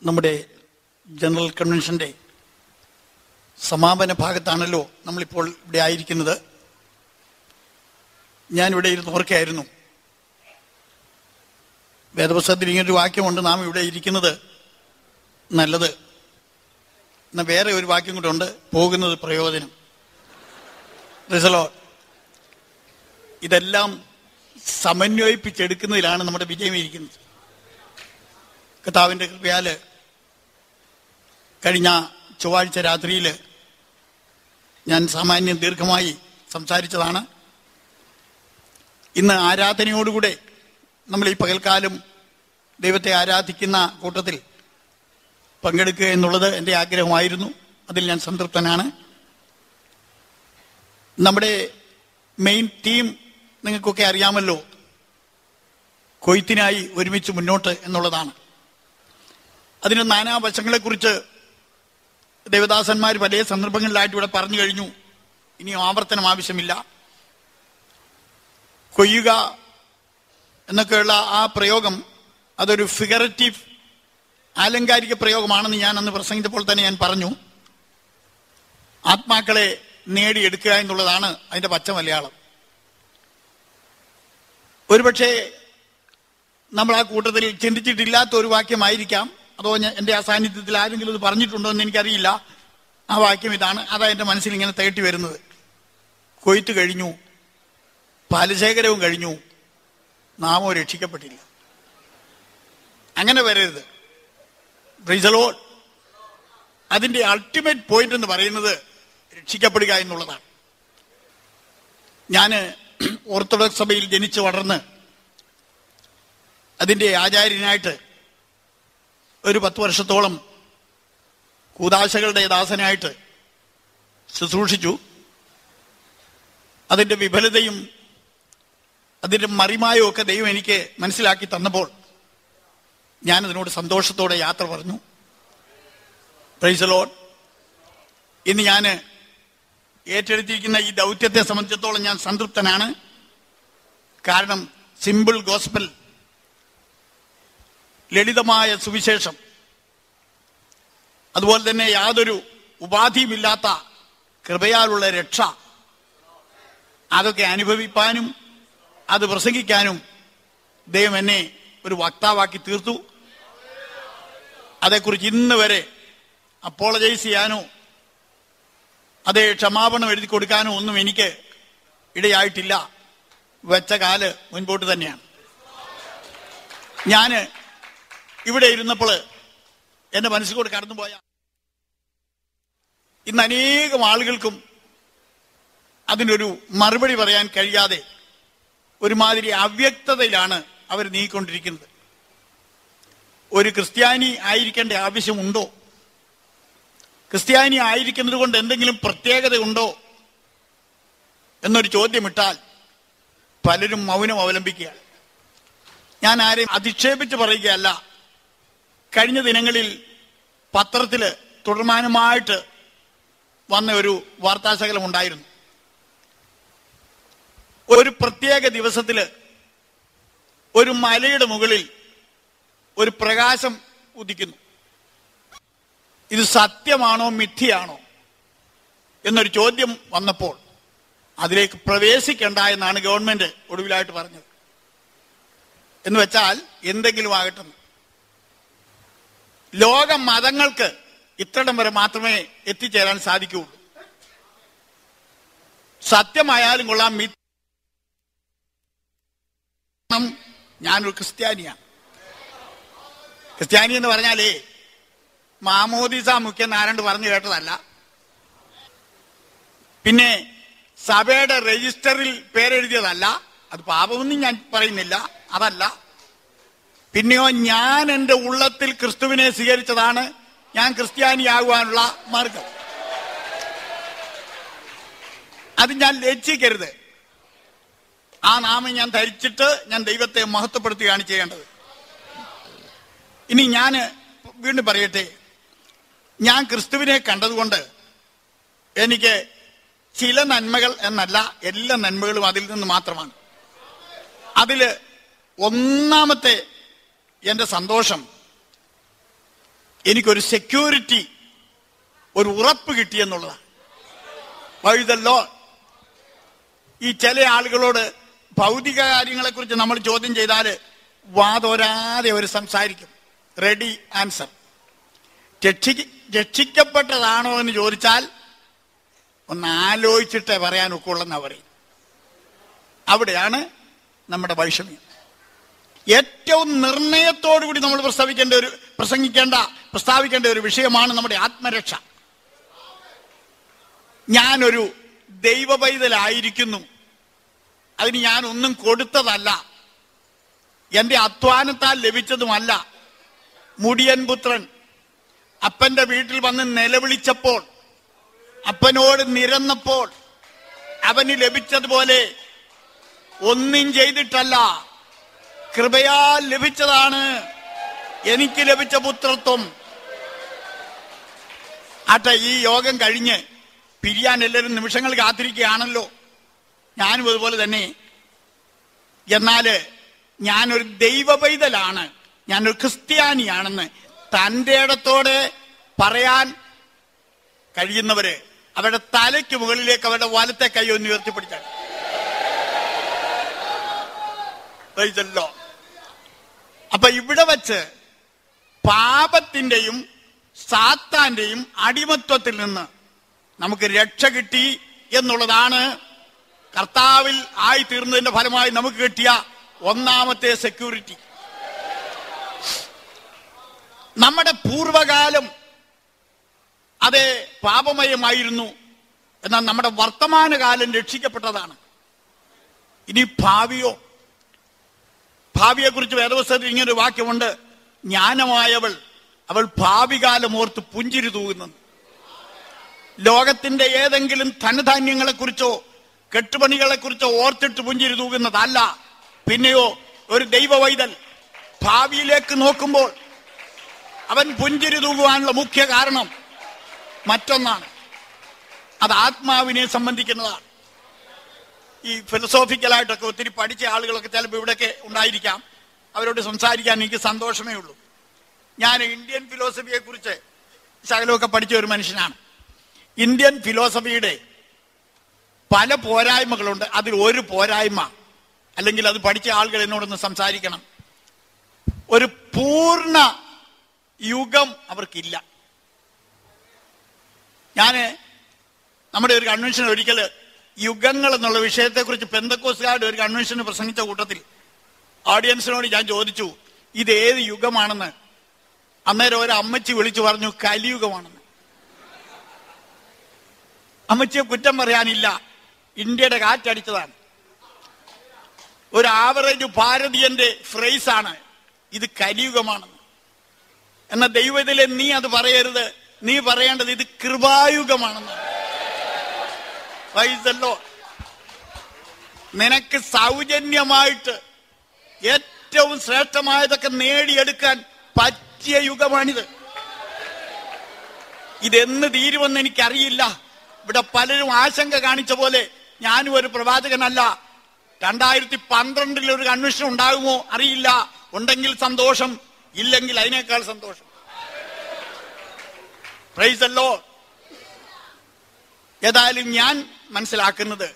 നമ്മുടെ ജനറൽ കൺവെൻഷന്റെ സമാപന ഭാഗത്താണല്ലോ നമ്മളിപ്പോൾ ഇവിടെ ആയിരിക്കുന്നത് ഞാൻ ഇവിടെ ഇരുന്ന് ഓർക്കുകയായിരുന്നു വേദപുസ്തകത്തിൽ ഇങ്ങനൊരു വാക്യമുണ്ട് നാം ഇവിടെ ഇരിക്കുന്നത് നല്ലത് എന്നാൽ വേറെ ഒരു വാക്യം കൂടെ ഉണ്ട് പോകുന്നത് പ്രയോജനം റിസലോ ഇതെല്ലാം സമന്വയിപ്പിച്ചെടുക്കുന്നതിലാണ് നമ്മുടെ വിജയം ഇരിക്കുന്നത് കർത്താവിൻ്റെ കൃപയാല് കഴിഞ്ഞ ചൊവ്വാഴ്ച രാത്രിയിൽ ഞാൻ സാമാന്യം ദീർഘമായി സംസാരിച്ചതാണ് ഇന്ന് ആരാധനയോടുകൂടെ നമ്മൾ ഈ പകൽക്കാലം ദൈവത്തെ ആരാധിക്കുന്ന കൂട്ടത്തിൽ പങ്കെടുക്കുക എന്നുള്ളത് എൻ്റെ ആഗ്രഹമായിരുന്നു അതിൽ ഞാൻ സംതൃപ്തനാണ് നമ്മുടെ മെയിൻ ടീം നിങ്ങൾക്കൊക്കെ അറിയാമല്ലോ കൊയ്ത്തിനായി ഒരുമിച്ച് മുന്നോട്ട് എന്നുള്ളതാണ് അതിന് നാനാവശങ്ങളെക്കുറിച്ച് ദേവദാസന്മാർ പല സന്ദർഭങ്ങളിലായിട്ട് ഇവിടെ പറഞ്ഞു കഴിഞ്ഞു ഇനി ആവർത്തനം ആവശ്യമില്ല കൊയ്യുക എന്നൊക്കെയുള്ള ആ പ്രയോഗം അതൊരു ഫിഗററ്റീവ് ആലങ്കാരിക പ്രയോഗമാണെന്ന് ഞാൻ അന്ന് പ്രസംഗിച്ചപ്പോൾ തന്നെ ഞാൻ പറഞ്ഞു ആത്മാക്കളെ നേടിയെടുക്കുക എന്നുള്ളതാണ് അതിന്റെ പച്ച മലയാളം ഒരുപക്ഷെ നമ്മൾ ആ കൂട്ടത്തിൽ ചിന്തിച്ചിട്ടില്ലാത്ത ഒരു വാക്യമായിരിക്കാം അതോ ഞാൻ- എന്റെ ആ സാന്നിധ്യത്തിൽ ആരെങ്കിലും ഇത് പറഞ്ഞിട്ടുണ്ടോ എന്ന് എനിക്കറിയില്ല ആ വാക്യം ഇതാണ് അതാ എന്റെ മനസ്സിൽ ഇങ്ങനെ തേട്ടി വരുന്നത് കൊയ്ത്ത് കഴിഞ്ഞു പാലശേഖരവും കഴിഞ്ഞു നാമോ രക്ഷിക്കപ്പെട്ടില്ല അങ്ങനെ വരരുത് പ്രീസലോ അതിന്റെ അൾട്ടിമേറ്റ് പോയിന്റ് എന്ന് പറയുന്നത് രക്ഷിക്കപ്പെടുക എന്നുള്ളതാണ് ഞാൻ ഓർത്തഡോക്സ് സഭയിൽ ജനിച്ചു വളർന്ന് അതിന്റെ ആചാര്യനായിട്ട് ഒരു പത്ത് വർഷത്തോളം കൂതാശകളുടെ ദാസനായിട്ട് ശുശ്രൂഷിച്ചു അതിന്റെ വിഫലതയും അതിന്റെ മറിമായും ഒക്കെ ദൈവം എനിക്ക് മനസ്സിലാക്കി തന്നപ്പോൾ ഞാൻ അതിനോട് സന്തോഷത്തോടെ യാത്ര പറഞ്ഞു പ്രൈസലോൺ ഇന്ന് ഞാൻ ഏറ്റെടുത്തിരിക്കുന്ന ഈ ദൗത്യത്തെ സംബന്ധിച്ചിടത്തോളം ഞാൻ സംതൃപ്തനാണ് കാരണം സിമ്പിൾ ഗോസ്പൽ ലളിതമായ സുവിശേഷം അതുപോലെ തന്നെ യാതൊരു ഉപാധിയുമില്ലാത്ത കൃപയാലുള്ള രക്ഷ അതൊക്കെ അനുഭവിപ്പാനും അത് പ്രസംഗിക്കാനും ദൈവം എന്നെ ഒരു വക്താവാക്കി തീർത്തു അതേക്കുറിച്ച് ഇന്ന് വരെ അപ്പോളജൈസ് ചെയ്യാനോ അതേ ക്ഷമാപണം എഴുതി കൊടുക്കാനോ ഒന്നും എനിക്ക് ഇടയായിട്ടില്ല വെച്ച കാല് മുൻപോട്ട് തന്നെയാണ് ഞാന് ഇവിടെ ഇരുന്നപ്പോൾ എന്റെ മനസ്സിൽ കൂടെ കടന്നുപോയ ഇന്ന് അനേകം ആളുകൾക്കും അതിനൊരു മറുപടി പറയാൻ കഴിയാതെ ഒരുമാതിരി അവ്യക്തതയിലാണ് അവർ നീങ്ങിക്കൊണ്ടിരിക്കുന്നത് ഒരു ക്രിസ്ത്യാനി ആയിരിക്കേണ്ട ആവശ്യമുണ്ടോ ക്രിസ്ത്യാനി ആയിരിക്കുന്നത് കൊണ്ട് എന്തെങ്കിലും പ്രത്യേകത ഉണ്ടോ എന്നൊരു ചോദ്യമിട്ടാൽ പലരും മൗനം അവലംബിക്കുകയാണ് ഞാൻ ആരെയും അധിക്ഷേപിച്ച് പറയുകയല്ല കഴിഞ്ഞ ദിനങ്ങളിൽ പത്രത്തില് തുടർമാനമായിട്ട് വന്ന ഒരു വാർത്താശകലം ഉണ്ടായിരുന്നു ഒരു പ്രത്യേക ദിവസത്തില് ഒരു മലയുടെ മുകളിൽ ഒരു പ്രകാശം ഉദിക്കുന്നു ഇത് സത്യമാണോ മിഥ്യയാണോ എന്നൊരു ചോദ്യം വന്നപ്പോൾ അതിലേക്ക് പ്രവേശിക്കണ്ട എന്നാണ് ഗവൺമെന്റ് ഒടുവിലായിട്ട് പറഞ്ഞത് എന്ന് വെച്ചാൽ എന്തെങ്കിലും ആകട്ടെ ലോക മതങ്ങൾക്ക് ഇത്രയിടം വരെ മാത്രമേ എത്തിച്ചേരാൻ സാധിക്കുകയുള്ളൂ സത്യമായാലും കൊള്ളാം മിഥ്യ ഞാനൊരു ക്രിസ്ത്യാനിയാണ് ക്രിസ്ത്യാനി എന്ന് പറഞ്ഞാലേ മാമോദിസ മുഖ്യൻ ആരണ്ട് പറഞ്ഞു കേട്ടതല്ല പിന്നെ സഭയുടെ രജിസ്റ്ററിൽ പേരെഴുതിയതല്ല അത് പാപമൊന്നും ഞാൻ പറയുന്നില്ല അതല്ല പിന്നെയോ ഞാൻ എൻ്റെ ഉള്ളത്തിൽ ക്രിസ്തുവിനെ സ്വീകരിച്ചതാണ് ഞാൻ ക്രിസ്ത്യാനിയാകുവാനുള്ള മാർഗം അത് ഞാൻ ലജ്ജിക്കരുത് ആ നാമം ഞാൻ ധരിച്ചിട്ട് ഞാൻ ദൈവത്തെ മഹത്വപ്പെടുത്തുകയാണ് ചെയ്യേണ്ടത് ഇനി ഞാൻ വീണ്ടും പറയട്ടെ ഞാൻ ക്രിസ്തുവിനെ കണ്ടതുകൊണ്ട് എനിക്ക് ചില നന്മകൾ എന്നല്ല എല്ലാ നന്മകളും അതിൽ നിന്ന് മാത്രമാണ് അതില് ഒന്നാമത്തെ എന്റെ സന്തോഷം എനിക്കൊരു സെക്യൂരിറ്റി ഒരു ഉറപ്പ് കിട്ടിയെന്നുള്ളതാണ് വഴുതല്ലോ ഈ ചില ആളുകളോട് ഭൗതിക കാര്യങ്ങളെ കുറിച്ച് നമ്മൾ ചോദ്യം ചെയ്താൽ വാതോരാതെ അവർ സംസാരിക്കും റെഡി ആൻസർ രക്ഷി രക്ഷിക്കപ്പെട്ടതാണോ എന്ന് ചോദിച്ചാൽ ഒന്ന് ആലോചിച്ചിട്ടേ പറയാൻ ഒക്കുള്ളെന്നാ പറയും അവിടെയാണ് നമ്മുടെ വൈഷമ്യം ഏറ്റവും നിർണയത്തോടുകൂടി നമ്മൾ പ്രസ്താവിക്കേണ്ട ഒരു പ്രസംഗിക്കേണ്ട പ്രസ്താവിക്കേണ്ട ഒരു വിഷയമാണ് നമ്മുടെ ആത്മരക്ഷ ഞാനൊരു ദൈവ പൈതലായിരിക്കുന്നു അതിന് ഞാൻ ഒന്നും കൊടുത്തതല്ല എന്റെ അധ്വാനത്താൽ ലഭിച്ചതുമല്ല മുടിയൻ പുത്രൻ അപ്പന്റെ വീട്ടിൽ വന്ന് നിലവിളിച്ചപ്പോൾ അപ്പനോട് നിരന്നപ്പോൾ അവന് ലഭിച്ചതുപോലെ ഒന്നും ചെയ്തിട്ടല്ല കൃപയാൽ ലഭിച്ചതാണ് എനിക്ക് ലഭിച്ച പുത്രത്വം ആട്ടെ ഈ യോഗം കഴിഞ്ഞ് പിരിയാൻ എല്ലാവരും നിമിഷങ്ങൾ കാത്തിരിക്കുകയാണല്ലോ ഞാനും അതുപോലെ തന്നെ എന്നാല് ഞാനൊരു ദൈവ പൈതലാണ് ഞാനൊരു ക്രിസ്ത്യാനിയാണെന്ന് തൻ്റെ ഇടത്തോടെ പറയാൻ കഴിയുന്നവര് അവരുടെ തലയ്ക്ക് മുകളിലേക്ക് അവരുടെ വലത്തെ കൈ ഒന്ന് ഉയർത്തിപ്പിടിച്ചാൽ പ്രൈസല്ലോ അപ്പൊ ഇവിടെ വച്ച് പാപത്തിന്റെയും സാത്താന്റെയും അടിമത്വത്തിൽ നിന്ന് നമുക്ക് രക്ഷ കിട്ടി എന്നുള്ളതാണ് കർത്താവിൽ ആയി തീർന്നതിന്റെ ഫലമായി നമുക്ക് കിട്ടിയ ഒന്നാമത്തെ സെക്യൂരിറ്റി നമ്മുടെ പൂർവകാലം അതെ പാപമയമായിരുന്നു എന്നാൽ നമ്മുടെ വർത്തമാനകാലം രക്ഷിക്കപ്പെട്ടതാണ് ഇനി ഭാവിയോ ഭാവിയെ കുറിച്ച് വേദവസ്ഥയിൽ ഇങ്ങനെ ഒരു വാക്യമുണ്ട് ജ്ഞാനമായവൾ അവൾ ഭാവികാലം ഓർത്ത് പുഞ്ചിരി തൂകുന്നു ലോകത്തിന്റെ ഏതെങ്കിലും ധനധാന്യങ്ങളെ കുറിച്ചോ കെട്ടുപണികളെ കുറിച്ചോ ഓർത്തിട്ട് പുഞ്ചിരി തൂകുന്നതല്ല പിന്നെയോ ഒരു ദൈവവൈതൽ ഭാവിയിലേക്ക് നോക്കുമ്പോൾ അവൻ പുഞ്ചിരി തൂകുവാനുള്ള മുഖ്യ കാരണം മറ്റൊന്നാണ് അത് ആത്മാവിനെ സംബന്ധിക്കുന്നതാണ് ഈ ഫിലോസോഫിക്കലായിട്ടൊക്കെ ഒത്തിരി പഠിച്ച ആളുകളൊക്കെ ചിലപ്പോൾ ഇവിടെയൊക്കെ ഉണ്ടായിരിക്കാം അവരോട് സംസാരിക്കാൻ എനിക്ക് സന്തോഷമേ ഉള്ളൂ ഞാൻ ഇന്ത്യൻ ഫിലോസഫിയെ കുറിച്ച് ശകലമൊക്കെ പഠിച്ച ഒരു മനുഷ്യനാണ് ഇന്ത്യൻ ഫിലോസഫിയുടെ പല പോരായ്മകളുണ്ട് അതിൽ ഒരു പോരായ്മ അല്ലെങ്കിൽ അത് പഠിച്ച ആളുകൾ എന്നോടൊന്ന് സംസാരിക്കണം ഒരു പൂർണ്ണ യുഗം അവർക്കില്ല ഞാന് നമ്മുടെ ഒരു കൺവെൻഷൻ ഒരിക്കല് യുഗങ്ങൾ എന്നുള്ള വിഷയത്തെക്കുറിച്ച് പെന്തക്കോസുകാരുടെ ഒരു കൺവെൻഷന് പ്രസംഗിച്ച കൂട്ടത്തിൽ ഓഡിയൻസിനോട് ഞാൻ ചോദിച്ചു ഇത് ഏത് യുഗമാണെന്ന് അന്നേരം ഒരു അമ്മച്ചി വിളിച്ചു പറഞ്ഞു കലിയുഗമാണെന്ന് അമ്മച്ചിയെ കുറ്റം പറയാനില്ല ഇന്ത്യയുടെ കാറ്റടിച്ചതാണ് ഒരു ആവറേജ് ഭാരതീയന്റെ ഫ്രേസ് ആണ് ഇത് കലിയുഗമാണെന്ന് എന്ന ദൈവത്തിലെ നീ അത് പറയരുത് നീ പറയേണ്ടത് ഇത് കൃപായുഗമാണെന്ന് വൈസല്ലോ നിനക്ക് സൗജന്യമായിട്ട് ഏറ്റവും ശ്രേഷ്ഠമായതൊക്കെ നേടിയെടുക്കാൻ പറ്റിയ യുഗമാണിത് ഇതെന്ന് തീരുമെന്ന് എനിക്കറിയില്ല ഇവിടെ പലരും ആശങ്ക കാണിച്ച പോലെ ഞാനും ഒരു പ്രവാചകനല്ല രണ്ടായിരത്തി പന്ത്രണ്ടിൽ ഒരു കൺവെൻഷൻ ഉണ്ടാകുമോ അറിയില്ല ഉണ്ടെങ്കിൽ സന്തോഷം ഇല്ലെങ്കിൽ അതിനേക്കാൾ സന്തോഷം പ്രൈസ് അല്ലോ ഏതായാലും ഞാൻ മനസ്സിലാക്കുന്നത്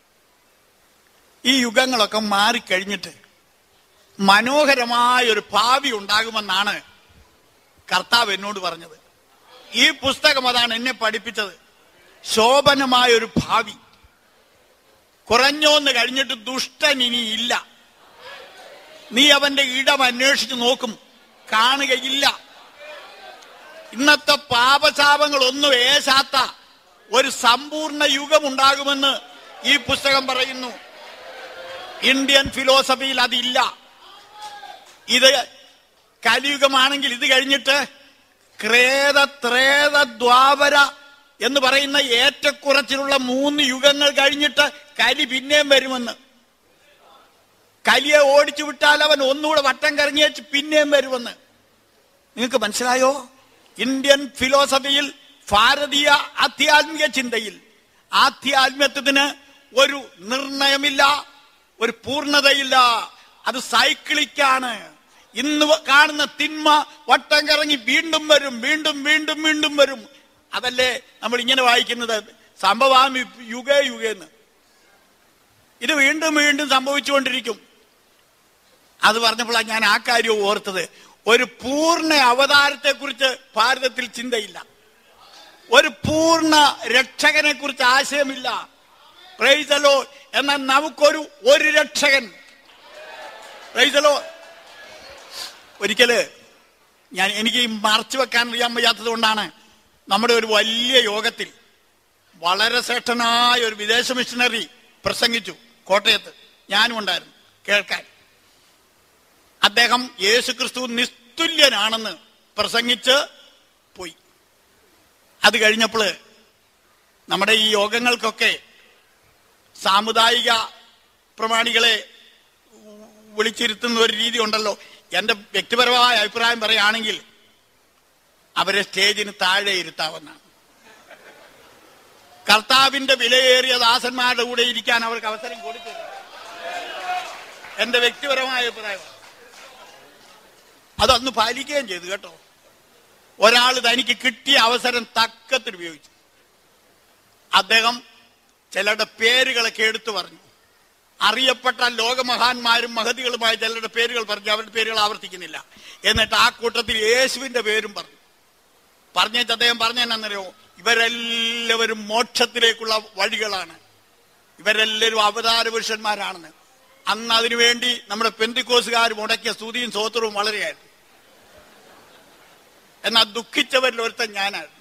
ഈ യുഗങ്ങളൊക്കെ മാറിക്കഴിഞ്ഞിട്ട് മനോഹരമായ ഒരു ഭാവി ഉണ്ടാകുമെന്നാണ് കർത്താവ് എന്നോട് പറഞ്ഞത് ഈ പുസ്തകം അതാണ് എന്നെ പഠിപ്പിച്ചത് ശോഭനമായ ഒരു ഭാവി കുറഞ്ഞോന്ന് കഴിഞ്ഞിട്ട് ദുഷ്ടൻ ഇനി ഇല്ല നീ അവന്റെ ഇടം അന്വേഷിച്ച് നോക്കും കാണുകയില്ല ഇന്നത്തെ പാപശാപങ്ങൾ ഒന്നും ഏശാത്ത ഒരു സമ്പൂർണ്ണ യുഗം ഉണ്ടാകുമെന്ന് ഈ പുസ്തകം പറയുന്നു ഇന്ത്യൻ ഫിലോസഫിയിൽ അതില്ല ഇത് കലിയുഗമാണെങ്കിൽ ഇത് കഴിഞ്ഞിട്ട് ക്രേത ത്രേത ദ്വാപര എന്ന് പറയുന്ന ഏറ്റക്കുറച്ചിലുള്ള മൂന്ന് യുഗങ്ങൾ കഴിഞ്ഞിട്ട് കലി പിന്നെയും വരുമെന്ന് കലിയെ ഓടിച്ചു വിട്ടാൽ അവൻ ഒന്നുകൂടെ വട്ടം കറങ്ങിയേച്ച് പിന്നെയും വരുമെന്ന് നിങ്ങൾക്ക് മനസ്സിലായോ ഇന്ത്യൻ ഫിലോസഫിയിൽ ഭാരതീയ ആധ്യാത്മിക ചിന്തയിൽ ആധ്യാത്മ്യത്വത്തിന് ഒരു നിർണയമില്ല ഒരു പൂർണ്ണതയില്ല അത് സൈക്ലിക്കാണ് ഇന്ന് വ- കാണുന്ന തിന്മ വട്ടം കറങ്ങി വീണ്ടും വരും വീണ്ടും വീണ്ടും വീണ്ടും വരും അതല്ലേ നമ്മൾ ഇങ്ങനെ വായിക്കുന്നത് സംഭവാമി യുഗേ യുഗേന്ന് ഇത് വീണ്ടും വീണ്ടും സംഭവിച്ചുകൊണ്ടിരിക്കും അത് പറഞ്ഞപ്പോഴാണ് ഞാൻ ആ കാര്യം ഓർത്തത് ഒരു പൂർണ്ണ അവതാരത്തെ കുറിച്ച് ഭാരതത്തിൽ ചിന്തയില്ല ഒരു പൂർണ്ണ രക്ഷകനെ കുറിച്ച് ആശയമില്ല പ്രൈസലോ എന്നാൽ നമുക്കൊരു ഒരു രക്ഷകൻ പ്രൈസലോ ഒരിക്കല് ഞാൻ എനിക്ക് ഈ മറച്ചു വെക്കാൻ അറിയാൻ വയ്യാത്തത് കൊണ്ടാണ് നമ്മുടെ ഒരു വലിയ യോഗത്തിൽ വളരെ ശ്രേഷ്ഠനായ ഒരു വിദേശ മിഷണറി പ്രസംഗിച്ചു കോട്ടയത്ത് ഞാനും ഉണ്ടായിരുന്നു കേൾക്കാൻ അദ്ദേഹം യേശുക്രിസ്തു നിസ്തുല്യനാണെന്ന് പ്രസംഗിച്ച് പോയി അത് കഴിഞ്ഞപ്പോൾ നമ്മുടെ ഈ യോഗങ്ങൾക്കൊക്കെ സാമുദായിക പ്രമാണികളെ വിളിച്ചിരുത്തുന്ന ഒരു രീതി ഉണ്ടല്ലോ എന്റെ വ്യക്തിപരമായ അഭിപ്രായം പറയുകയാണെങ്കിൽ അവരെ സ്റ്റേജിന് താഴെ ഇരുത്താവുന്നതാണ് കർത്താവിന്റെ വിലയേറിയ ദാസന്മാരുടെ കൂടെ ഇരിക്കാൻ അവർക്ക് അവസരം കൊടുക്കരുത് എന്റെ വ്യക്തിപരമായ അഭിപ്രായം അതൊന്ന് പാലിക്കുകയും ചെയ്തു കേട്ടോ ഒരാൾ തനിക്ക് കിട്ടിയ അവസരം തക്കത്തിൽ ഉപയോഗിച്ചു അദ്ദേഹം ചിലരുടെ പേരുകളൊക്കെ എടുത്തു പറഞ്ഞു അറിയപ്പെട്ട ലോകമഹാന്മാരും മഹതികളുമായ ചിലരുടെ പേരുകൾ പറഞ്ഞു അവരുടെ പേരുകൾ ആവർത്തിക്കുന്നില്ല എന്നിട്ട് ആ കൂട്ടത്തിൽ യേശുവിന്റെ പേരും പറഞ്ഞു പറഞ്ഞേച്ച് അദ്ദേഹം പറഞ്ഞെന്നറിയോ ഇവരെല്ലാവരും മോക്ഷത്തിലേക്കുള്ള വഴികളാണ് ഇവരെല്ലാവരും അവതാര പുരുഷന്മാരാണെന്ന് അന്ന് അതിനുവേണ്ടി നമ്മുടെ പെന്തിക്കോസുകാർ മുടക്കിയ സ്തുതിയും സ്വോത്രവും വളരെയായിരുന്നു എന്നാൽ ദുഃഖിച്ചവരിൽ ഒരുത്തൻ ഞാനായിരുന്നു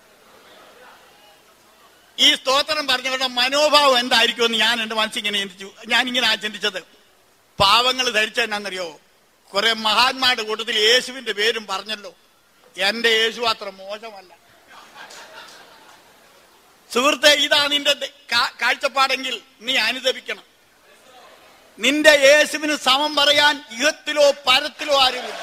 ഈ സ്തോത്രം പറഞ്ഞവരുടെ മനോഭാവം എന്തായിരിക്കുമെന്ന് ഞാൻ എന്റെ മനസ്സിങ്ങനെ ചിന്തിച്ചു ഞാൻ ഇങ്ങനെ ചിന്തിച്ചത് പാവങ്ങൾ ധരിച്ചെന്നറിയോ കുറെ മഹാന്മാരുടെ കൂട്ടത്തിൽ യേശുവിന്റെ പേരും പറഞ്ഞല്ലോ എന്റെ യേശു അത്ര മോശമല്ല സുഹൃത്തെ ഇതാ നിന്റെ ദ- കാ- കാഴ്ചപ്പാടെങ്കിൽ നീ അനുദപിക്കണം നിന്റെ യേശുവിന് സമം പറയാൻ ഇഹത്തിലോ പരത്തിലോ ആരുമില്ല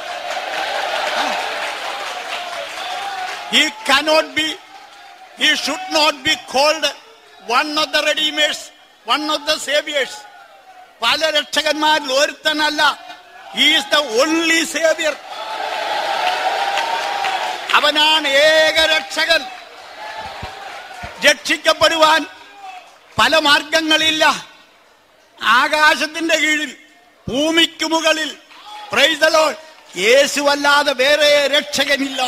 He cannot be, he should not be called one of the redeemers, one of the saviors. പല രക്ഷകന്മാരിൽ ഒരുത്തനല്ല he is the only saviour അവനാണ് ഏക രക്ഷകൻ രക്ഷിക്കപ്പെടുവാൻ പല മാർഗങ്ങളില്ല ആകാശത്തിന്റെ കീഴിൽ ഭൂമിക്ക് മുകളിൽ പ്രൈസലോ യേശുവല്ലാതെ വേറെ രക്ഷകനില്ല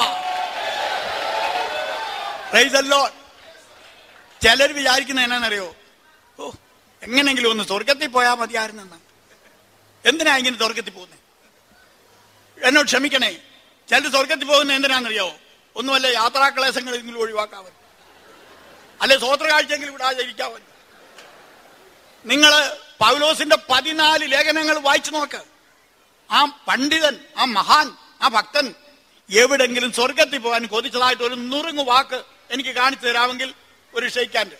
പ്രൈസല്ലോ ചിലർ വിചാരിക്കുന്ന എന്നാന്നറിയോ ഓ എങ്ങനെങ്കിലും ഒന്ന് സ്വർഗത്തിൽ പോയാൽ മതിയായിരുന്നെന്ന എന്തിനാ ഇങ്ങനെ സ്വർഗത്തിൽ പോകുന്നത് എന്നോട് ക്ഷമിക്കണേ ചിലർ സ്വർഗത്തിൽ പോകുന്നത് എന്തിനാണെന്നറിയോ ഒന്നുമല്ല യാത്രാക്ലേശങ്ങളെങ്കിലും ഒഴിവാക്കാവൻ അല്ലെ സ്വോത്രകാഴ്ചയെങ്കിലും വിടാതെ ഇരിക്കാവൻ നിങ്ങൾ പൗലോസിന്റെ പതിനാല് ലേഖനങ്ങൾ വായിച്ചു നോക്ക് ആ പണ്ഡിതൻ ആ മഹാൻ ആ ഭക്തൻ എവിടെങ്കിലും സ്വർഗത്തിൽ പോകാൻ കൊതിച്ചതായിട്ട് ഒരു നുറുങ്ങു വാക്ക് എനിക്ക് കാണിച്ചു തരാമെങ്കിൽ ഒരു ഷെയ്ക്കാൻ്റെ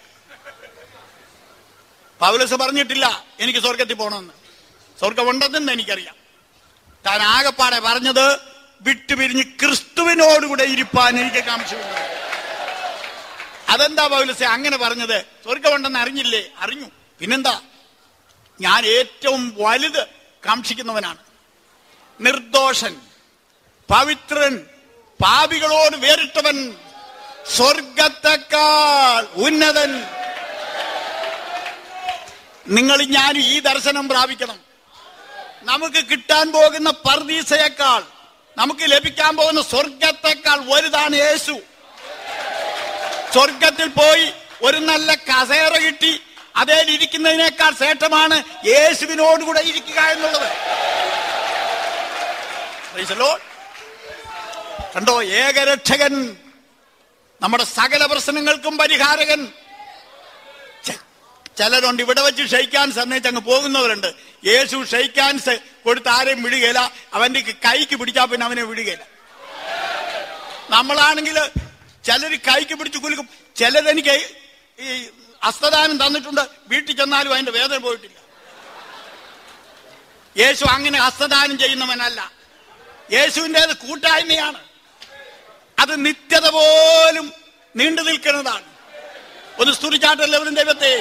പൗലസ് പറഞ്ഞിട്ടില്ല എനിക്ക് സ്വർഗത്തിൽ പോകണമെന്ന് സ്വർഗമുണ്ടെന്ന് എനിക്കറിയാം താൻ ആകപ്പാടെ പറഞ്ഞത് വിട്ടുപിരിഞ്ഞ് ക്രിസ്തുവിനോടുകൂടെ ഇരിപ്പാൻ എനിക്ക് കാണിച്ചുണ്ട് അതെന്താ പൗലസെ അങ്ങനെ പറഞ്ഞത് സ്വർഗമുണ്ടെന്ന് അറിഞ്ഞില്ലേ അറിഞ്ഞു പിന്നെന്താ ഞാൻ ഏറ്റവും വലുത് കാക്ഷിക്കുന്നവനാണ് നിർദോഷൻ പവിത്രൻ പാപികളോട് വേറിട്ടവൻ സ്വർഗത്തെക്കാൾ ഉന്നതൻ നിങ്ങൾ ഞാൻ ഈ ദർശനം പ്രാപിക്കണം നമുക്ക് കിട്ടാൻ പോകുന്ന പർദീസയേക്കാൾ നമുക്ക് ലഭിക്കാൻ പോകുന്ന സ്വർഗത്തെക്കാൾ വലുതാണ് യേശു സ്വർഗത്തിൽ പോയി ഒരു നല്ല കസേര കിട്ടി അതേൽ ഇരിക്കുന്നതിനേക്കാൾ ശ്രേഷ്ഠമാണ് യേശുവിനോടുകൂടെ ഇരിക്കുക എന്നുള്ളത് Praise the Lord. കണ്ടോ ഏകരക്ഷകൻ നമ്മുടെ സകല പ്രശ്നങ്ങൾക്കും പരിഹാരകൻ ചെ- ചിലരുണ്ട് ഇവിടെ വെച്ച് ഷെയ്ക്കാൻ സന്നയിച്ച് അങ്ങ് പോകുന്നവരുണ്ട് യേശു ഷെയ്ക്കാൻസ് കൊടുത്ത് ആരെയും വിടുകയില്ല അവന്റെ കൈക്ക് പിടിച്ചാൽ പിന്നെ അവനെ വിടുകയില്ല നമ്മളാണെങ്കിൽ ചിലർ കൈക്ക് പിടിച്ച് കുലുക്കും ചിലരെനിക്ക് ഈ ഹസ്തദാനം തന്നിട്ടുണ്ട് വീട്ടിൽ ചെന്നാലും അതിന്റെ വേദന പോയിട്ടില്ല യേശു അങ്ങനെ ഹസ്തദാനം ചെയ്യുന്നവനല്ല യേശുവിൻ്റെത് കൂട്ടായ്മയാണ് അത് നിത്യത പോലും നീണ്ടു നിൽക്കുന്നതാണ് ഒന്ന് സ്തുതിച്ചാട്ടല്ലവരും ദൈവത്തെ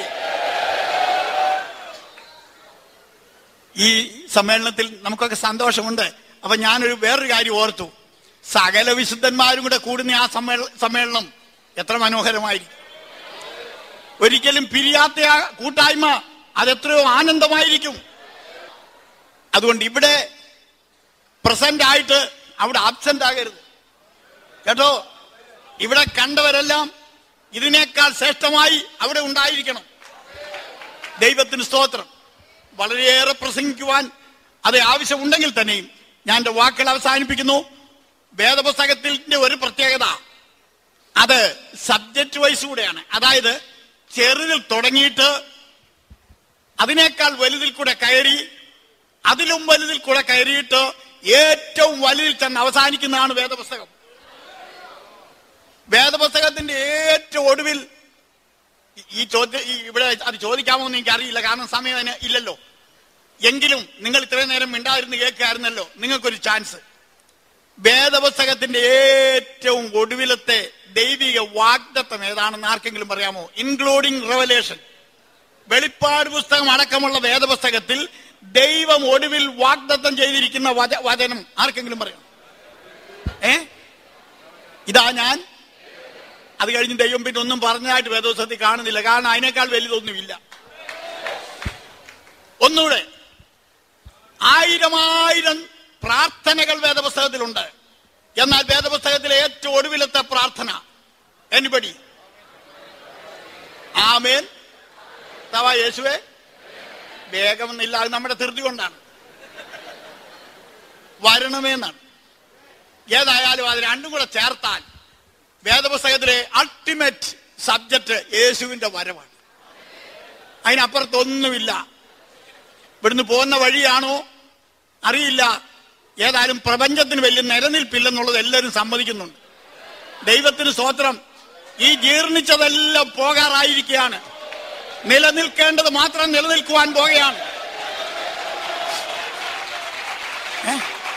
ഈ സമ്മേളനത്തിൽ നമുക്കൊക്കെ സന്തോഷമുണ്ട് അപ്പൊ ഞാനൊരു വേറൊരു കാര്യം ഓർത്തു സകല വിശുദ്ധന്മാരും കൂടെ കൂടുന്ന ആ സമ്മേള- സമ്മേളനം എത്ര മനോഹരമായിരിക്കും ഒരിക്കലും പിരിയാത്ത ആ കൂട്ടായ്മ അതെത്രയോ ആനന്ദമായിരിക്കും അതുകൊണ്ട് ഇവിടെ പ്രസന്റ് ആയിട്ട് അവിടെ ആബ്സെന്റ് ആകരുത് കേട്ടോ ഇവിടെ കണ്ടവരെല്ലാം ഇതിനേക്കാൾ ശ്രേഷ്ഠമായി അവിടെ ഉണ്ടായിരിക്കണം ദൈവത്തിന് സ്തോത്രം വളരെയേറെ പ്രസംഗിക്കുവാൻ അത് ആവശ്യമുണ്ടെങ്കിൽ തന്നെയും ഞാൻ എന്റെ വാക്കുകൾ അവസാനിപ്പിക്കുന്നു വേദപുസ്തകത്തിന്റെ ഒരു പ്രത്യേകത അത് സബ്ജക്ട് വൈസ് കൂടെയാണ് അതായത് ചെറുതിൽ തുടങ്ങിയിട്ട് അതിനേക്കാൾ വലുതിൽ കൂടെ കയറി അതിലും വലുതിൽ കൂടെ കയറിയിട്ട് ഏറ്റവും വലുതിൽ ചെന്ന് അവസാനിക്കുന്നതാണ് വേദപുസ്തകം വേദപുസ്തകത്തിന്റെ ഏറ്റവും ഒടുവിൽ ഈ- ഈ ചോദ്യം ഈ ഇവിടെ അത് ചോദിക്കാമോ എന്ന് എനിക്ക് അറിയില്ല കാരണം സമയം അതിന് ഇല്ലല്ലോ എങ്കിലും നിങ്ങൾ ഇത്രയും നേരം മിണ്ടായിരുന്നു കേൾക്കായിരുന്നല്ലോ നിങ്ങൾക്കൊരു ചാൻസ് വേദപുസ്തകത്തിന്റെ ഏറ്റവും ഒടുവിലത്തെ ദൈവിക വാഗ്ദത്തം ഏതാണെന്ന് ആർക്കെങ്കിലും പറയാമോ ഇൻക്ലൂഡിംഗ് റെവലേഷൻ വെളിപ്പാട് പുസ്തകം അടക്കമുള്ള വേദപുസ്തകത്തിൽ ദൈവം ഒടുവിൽ വാഗ്ദത്തം ചെയ്തിരിക്കുന്ന വച- വചനം ആർക്കെങ്കിലും പറയാം ഏ ഇതാ ഞാൻ അത് കഴിഞ്ഞ് ദൈവം പിന്നെ ഒന്നും പറഞ്ഞതായിട്ട് വേദോത്സവത്തിൽ കാണുന്നില്ല കാരണം അതിനേക്കാൾ വലുതൊന്നുമില്ല ഒന്നുകൂടെ ആയിരം ആയിരം പ്രാർത്ഥനകൾ വേദപുസ്തകത്തിലുണ്ട് എന്നാൽ വേദപുസ്തകത്തിലെ ഏറ്റവും ഒടുവിലത്തെ പ്രാർത്ഥന എനിബടി ആമേൻ തവ യേശുവേ വേഗമെന്നില്ല അത് നമ്മുടെ ധൃതി കൊണ്ടാണ് വരണമേന്നാണ് ഏതായാലും അത് രണ്ടും കൂടെ ചേർത്താൽ വേദപുസ്തകത്തിലെ അൾട്ടിമേറ്റ് സബ്ജക്ട് യേശുവിന്റെ വരവാണ് അതിനപ്പുറത്തൊന്നുമില്ല ഇവിടുന്ന് പോകുന്ന വഴിയാണോ അറിയില്ല ഏതായാലും പ്രപഞ്ചത്തിന് വലിയ നിലനിൽപ്പില്ലെന്നുള്ളത് എല്ലാവരും സമ്മതിക്കുന്നുണ്ട് ദൈവത്തിന് സ്തോത്രം ഈ ജീർണിച്ചതെല്ലാം പോകാറായിരിക്കുകയാണ് നിലനിൽക്കേണ്ടത് മാത്രം നിലനിൽക്കുവാൻ പോകുകയാണ് ഏ?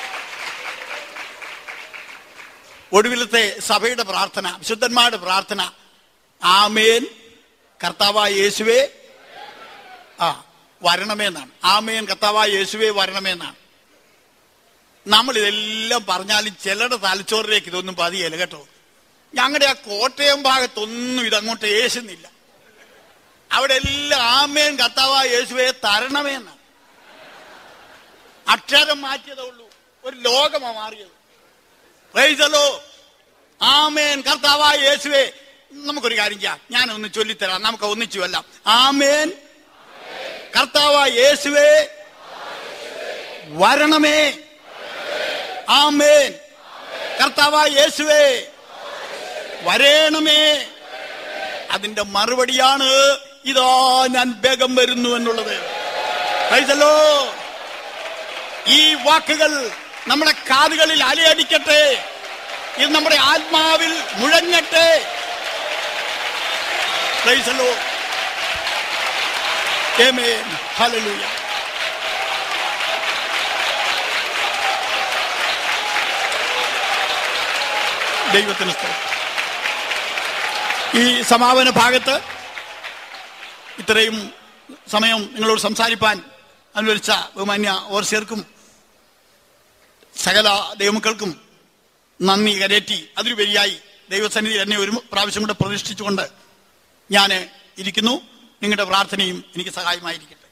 ഒടുവിലത്തെ സഭയുടെ പ്രാർത്ഥന വിശുദ്ധന്മാരുടെ പ്രാർത്ഥന ആമേൻ കർത്താവായ യേശുവേ ആ വരണമേന്നാണ് ആമേൻ കർത്താവായ യേശുവേ വരണമേന്നാണ് നമ്മൾ ഇതെല്ലാം പറഞ്ഞാലും ചിലരുടെ തലച്ചോറിലേക്ക് ഇതൊന്നും പതിയല്ല കേട്ടോ ഞങ്ങളുടെ ആ കോട്ടയം ഭാഗത്തൊന്നും ഇതങ്ങോട്ട് യേശുന്നില്ല അവിടെ എല്ലാം ആമേൻ കർത്താവായ യേശുവേ തരണമേന്നാണ് അക്ഷരം മാറ്റിയതേ ഉള്ളൂ ഒരു ലോകമാ മാറിയത് പ്രൈസലോ ആമേൻ കർത്താവായ യേശുവേ നമുക്കൊരു കാര്യം ചെയ്യാം ഞാൻ ഒന്ന് ചൊല്ലിത്തരാം നമുക്ക് ഒന്നിച്ചു കൊല്ലാം ആമേൻ കർത്താവായ യേശുവേ വരണമേ ആമേൻ കർത്താവായ യേശുവേ വരേണമേ അതിന്റെ മറുപടിയാണ് ഇതാ ഞാൻ വേഗം വരുന്നു എന്നുള്ളത് പ്രൈസലോ ഈ വാക്കുകൾ നമ്മുടെ കാതുകളിൽ അലയടിക്കട്ടെ ഇത് നമ്മുടെ ആത്മാവിൽ മുഴങ്ങട്ടെ Praise the Lord. Amen. Hallelujah. ദൈവത്തിന് സ്തോത്രം ഈ സമാപന ഭാഗത്ത് ഇത്രയും സമയം നിങ്ങളോട് സംസാരിപ്പാൻ അനുവദിച്ച ബഹുമാന്യ ഓർച്ചർക്കും സകല ദൈവമക്കൾക്കും നന്ദി കരേറ്റി അതിലുപരിയായി ദൈവസന്നിധി എന്നെ ഒരു പ്രാവശ്യം കൂടെ പ്രതിഷ്ഠിച്ചുകൊണ്ട് ഞാൻ ഇരിക്കുന്നു നിങ്ങളുടെ പ്രാർത്ഥനയും എനിക്ക് സഹായമായിരിക്കും